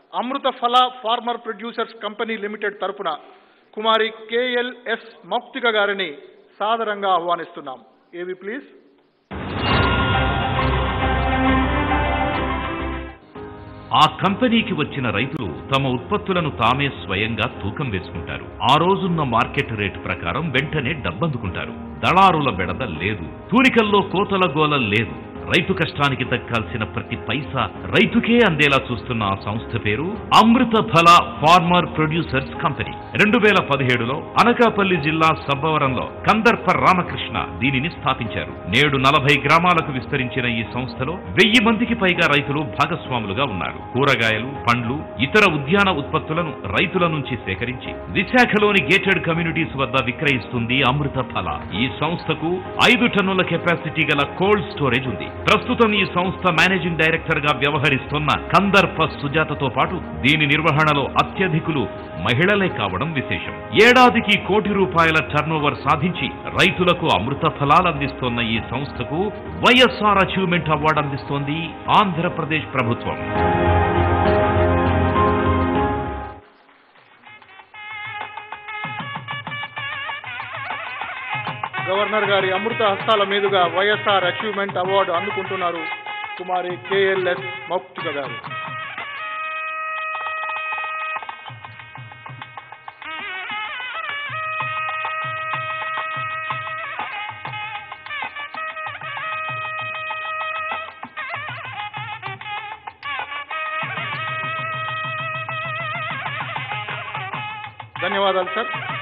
అమృత ఫల farmer producers company limited తరపున కుమారి KLS Mouktika గారిని సాదరంగా ఆహ్వానిస్తున్నాం ఏవి ప్లీజ్ ఆ కంపెనీకి వచ్చిన రైతులు తమ ఉత్పత్తులను తామే స్వయంగా తూకం వేసుకుంటారు ఆ రోజున్న మార్కెట్ రేటు ప్రకారం వెంటనే డబ్బందుకుంటారు దళారుల బెడద లేదు తూనికల్లో కోతల గోల లేదు రైతు కష్టానికి దక్కాల్సిన ప్రతి పైసా రైతుకే అందేలా చూస్తున్న ఆ సంస్థ పేరు అమృత ఫల ఫార్మర్ ప్రొడ్యూసర్స్ కంపెనీ రెండు వేల పదిహేడులో అనకాపల్లి జిల్లా సబ్బవరంలో కందర్ప రామకృష్ణ దీనిని స్థాపించారు నేడు నలభై గ్రామాలకు విస్తరించిన ఈ సంస్థలో వెయ్యి మందికి పైగా రైతులు భాగస్వాములుగా ఉన్నారు కూరగాయలు పండ్లు ఇతర ఉద్యాన ఉత్పత్తులను రైతుల నుంచి సేకరించి విశాఖలోని గేటెడ్ కమ్యూనిటీస్ వద్ద విక్రయిస్తుంది అమృత ఫల ఈ సంస్థకు ఐదు టన్నుల కెపాసిటీ గల కోల్డ్ స్టోరేజ్ ఉంది ప్రస్తుతం ఈ సంస్థ మేనేజింగ్ డైరెక్టర్ గా వ్యవహరిస్తున్న కందర్ప సుజాతతో పాటు దీని నిర్వహణలో అత్యధికులు మహిళలే కావడం విశేషం ఏడాదికి కోటి రూపాయల టర్నోవర్ సాధించి రైతులకు అమృత ఫలాలు అందిస్తోన్న ఈ సంస్థకు వైఎస్ఆర్ అచీవ్మెంట్ అవార్డు అందిస్తోంది ఆంధ్రప్రదేశ్ ప్రభుత్వం గవర్నర్ గారి అమృత హస్తాల మీదుగా వైఎస్ఆర్ అచీవ్మెంట్ అవార్డు అందుకుంటున్నారు కుమారి కేఎల్ఎస్ మౌక్తిక గారు ధన్యవాదాలు సార్